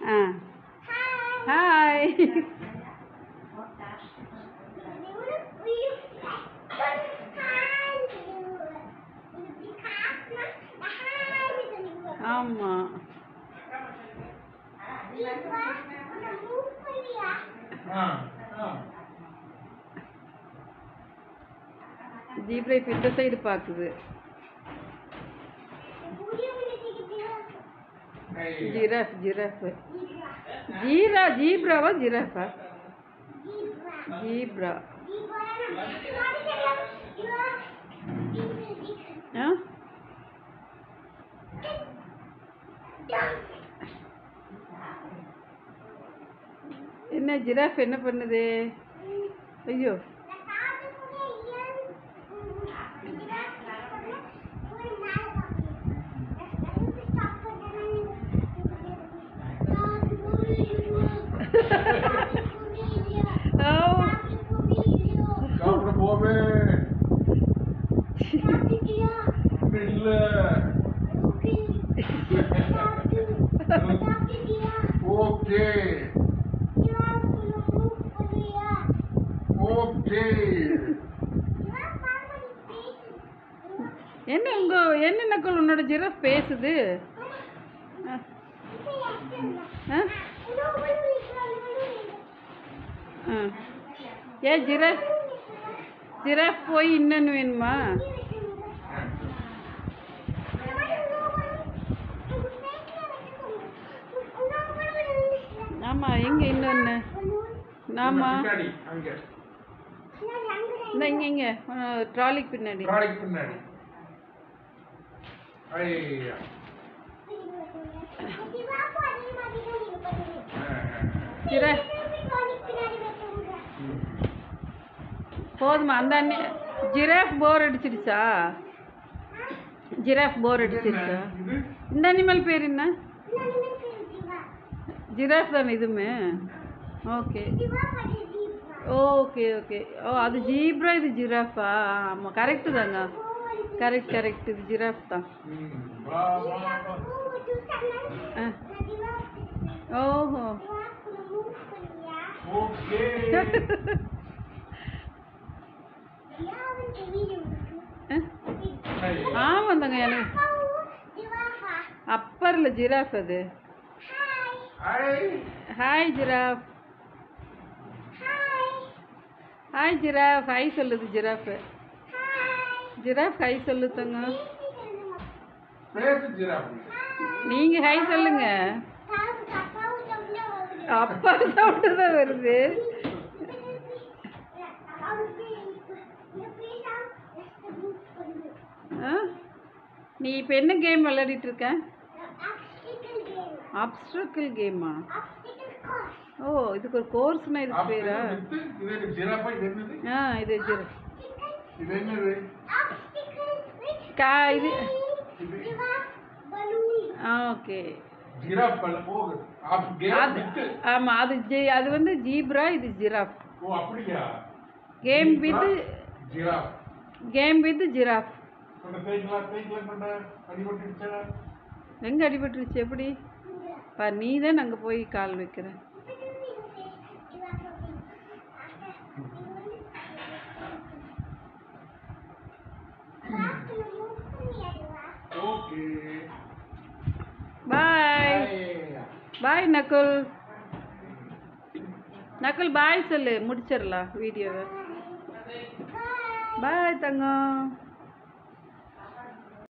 ஆ hi ஆமாம் ஆ ஆ zebra இப்போ இந்த சைடு பார்க்குது ஐயா. ஜிராஃப் ஜிராஃப் ஜீரா ஜீப்ராவா ஜிராஃபா ஜீப்ரா ஆ என்ன ஜிராஃப் என்ன பண்ணுது ஐயோ ஓ சாப்பிட போவே இல்ல ஓகே ஓகே என்ன உங்க என்ன நக்கல் உன்னோட ஜிராஃப் பேசுது ஆ, ஆ, ஆ. ஏ ஜிராஃப் ஜிராஃப் போய் இன்னொன்று வேணுமா ஆமாம் எங்கே இன்னொன்று ஆமாம் பின்னாடி அங்க இந்த இங்கே இங்கே ட்ராலிக்கு பின்னாடி ப்ராடக்ட் பின்னாடி ஐயா ஜிராஃப் போதுமா அந்த அண்ணி ஜிராஃப் போர் அடிச்சிடுச்சா ஜிராஃப் போர் அடிச்சிடுச்சா இது இந்த அனிமல் பேர் என்ன ஜிராஃப் தானே இதுவுமே ஓகே ஓகே ஓகே ஓ அது ஜீப்ரா இது ஜிராஃபா ஆமாம் கரெக்டு தாங்க கரெக்ட் கரெக்ட் இது ஜிராஃப் தான் ம், வா வா வா ஆ ஓஹோ ஓகே ஆ? ஆமாம் தாங்க எனக்கு அப்பரில் ஜிராஃப் அது ஐ hi giraffe hi giraffe hi சொல்லுது ஜிராஃப் ஜிராஃப் ஹாய் சொல்லு தங்க பேசு ஜிராஃப் நீங்கள் ஹாய் சொல்லுங்க அப்பா சவுண்டு தான் வருது ஆ நீ இப்போ என்ன கேம் விளையாடிட்டு இருக்க அப்ஸ்ட்ரக்கிள் கேமா ஓ இதுக்கு ஒரு கோர்ஸ்னா இதுக்கு பேரா வித்து இது ஜிராஃபா இது என்னது ஆ இது ஜிரா இது என்னது கா இது இது ஆ ஓகே ஜிராஃப் பல்ல போகுது ஆப் கேம் அது வித்து ஆமாம் அது ஜி அது வந்து ஜீப்ரா இது ஜிராஃப் ஓ அப்படியா game with giraffe game with giraffe கொண்ட தேய்க்கலாம் தேய்க்கலாம் கொண்ட அடிபட்டுடுச்சா எங்கே அடிபட்டுருச்சு எப்படி பா நீ தான் அங்கே போய் கால் வைக்கிறேன் ஓகே பாய் பாய் நக்குல் நக்குல் பாய் சொல்லு முடிச்சிடலாம் வீடியோவை பாய் தங்கம்